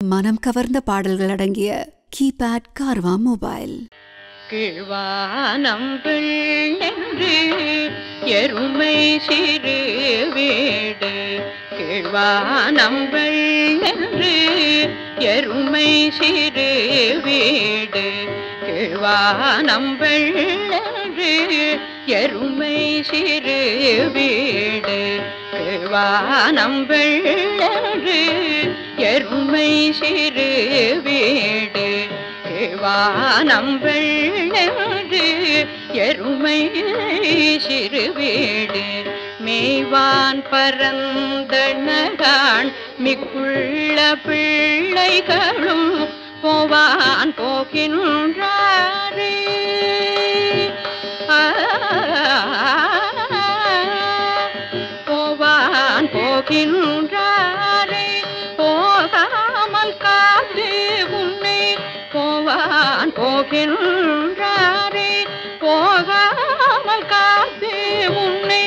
மனம் கவர்ந்த பாடல்கள் அடங்கிய கீபேட் கார்வா மொபைல் கீழ்வானம் வெள்ளென்று எருமை சிறு வீடு கீழ்வானம் வெள்ளென்று எருமை சிறு வீடு கீழ்வானம் வெள்ளென்று எருமை சிறு வீடு கீழ்வானம் வெள்ளென்று எருமை சிறு வீடு வானம் வெள்ளென்று எருமை சிறு வீடு மேய்வான் பரந்தனகான் மிக்குள்ள பிள்ளைகளும் போவான் போகின்றாரே ஆ, போவான் போகின்றாரே போகாமல் காத்து உன்னை போவான் போகின்றாரே போகாமல் காத்து உன்னை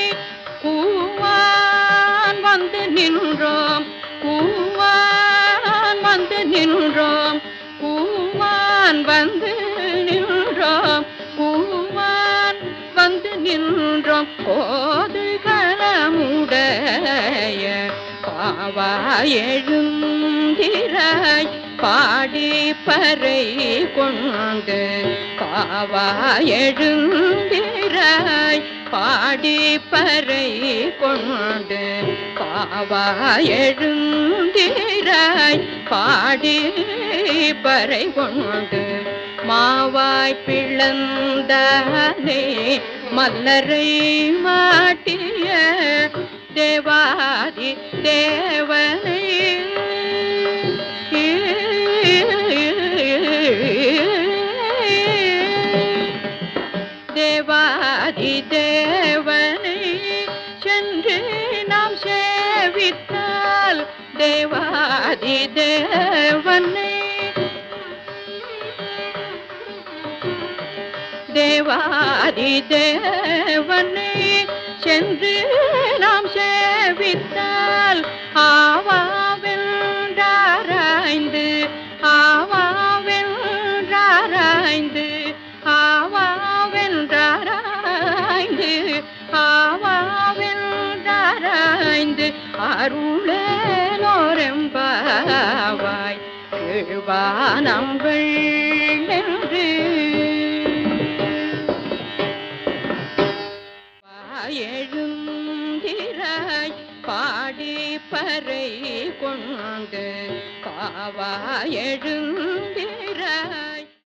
கூவான் வந்து நின்றோம் கூவான் வந்து நின்றோம் கூவான் வந்து நின்றோம் கூவான் வந்து நின்றோம் கோது களமுடைய பாவா எழுந்திராய் பாடி பறை கொண்டு பாவா எழுந்திராய் பாடி பறை கொண்டு பாவா எழுந்திராய் பாடி பறை கொண்டு மாவாய் பிளந்தானே மல்லரை மாட்டிய தேவாதி தேவனை தேவாதி தேவனை சென்று நாம் சேவித்தால் தேவாதி தேவனை தேவாதி தேவனை சென்று நாம் சேவித்தால் ஆவாவென்றாராய்ந்து ஆவாவென்றாராய்ந்து ஆவாவென்றாராய்ந்து ஆவாவென்றாராய்ந்து அருளோரெம்பாவாய் எழுவானங்கள் என்று எழுந்திராய் பாடி பறை கொண்டு பாவா எழுந்திராய்